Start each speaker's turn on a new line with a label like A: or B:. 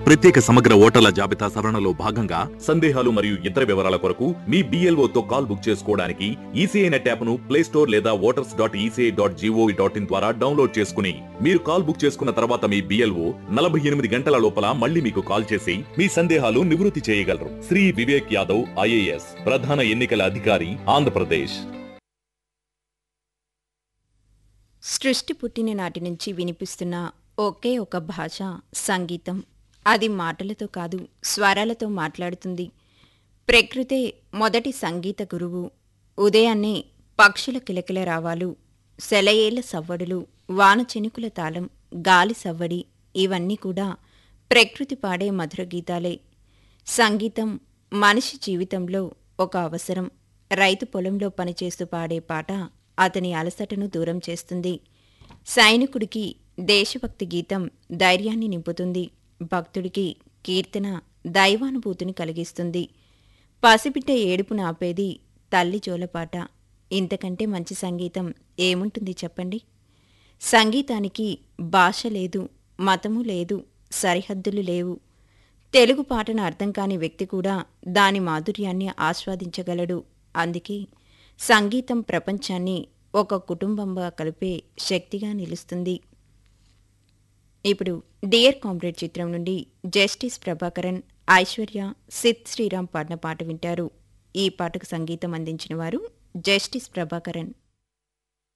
A: ప్రత్యేక సమగ్ర ఓటర్ల జాబితా సవరణలో భాగంగా సందేహాలు మరియు ఇతర వివరాల కొరకు మీ BLO తో కాల్ బుక్ చేసుకోవడానికి ఈసీఐ నెట్ యాప్ ను ప్లే స్టోర్ లేదా voters dot ECI dot G O V dot in ద్వారా డౌన్లోడ్ చేసుకుని మీరు కాల్ బుక్ చేసుకున్న తర్వాత మీ బిఎల్ఓ నలభై ఎనిమిది గంటల లోపల మళ్ళీ మీకు కాల్ చేసి మీ సందేహాలు నివృత్తి చేయగలరు శ్రీ వివేక్ యాదవ్ ఐఏఎస్ ప్రధాన ఎన్నికల అధికారి ఆంధ్రప్రదేశ్
B: సృష్టి పుట్టిన నాటి నుంచి వినిపిస్తున్న ఒకే ఒక భాష సంగీతం అది మాటలతో కాదు స్వరాలతో మాట్లాడుతుంది ప్రకృతే మొదటి సంగీత గురువు ఉదయాన్నే పక్షుల కిలకిల రావాలు సెలయేళ్ల సవ్వడులు వాన చెనుకుల తాళం గాలి సవ్వడి ఇవన్నీ కూడా ప్రకృతి పాడే మధుర గీతాలే సంగీతం మనిషి జీవితంలో ఒక అవసరం రైతు పొలంలో పనిచేస్తూ పాడే పాట అతని అలసటను దూరం చేస్తుంది సైనికుడికి దేశభక్తి గీతం ధైర్యాన్ని నింపుతుంది భక్తుడికి కీర్తన దైవానుభూతిని కలిగిస్తుంది పసిబిడ్డ ఏడుపును ఆపేది తల్లి జోలపాట ఇంతకంటే మంచి సంగీతం ఏముంటుంది చెప్పండి సంగీతానికి భాష లేదు మతము లేదు సరిహద్దులు లేవు తెలుగు పాటను అర్థం కాని వ్యక్తి కూడా దాని మాధుర్యాన్ని ఆస్వాదించగలడు అందుకే సంగీతం ప్రపంచాన్ని ఒక కుటుంబంగా కలిపే శక్తిగా నిలుస్తుంది ఇప్పుడు డియర్ కామ్రేడ్ చిత్రం నుండి జస్టిస్ ప్రభాకరన్ ఐశ్వర్య సిద్ శ్రీరామ్ పాడిన పాట వింటారు ఈ పాటకు సంగీతం అందించిన వారు జస్టిస్ ప్రభాకరన్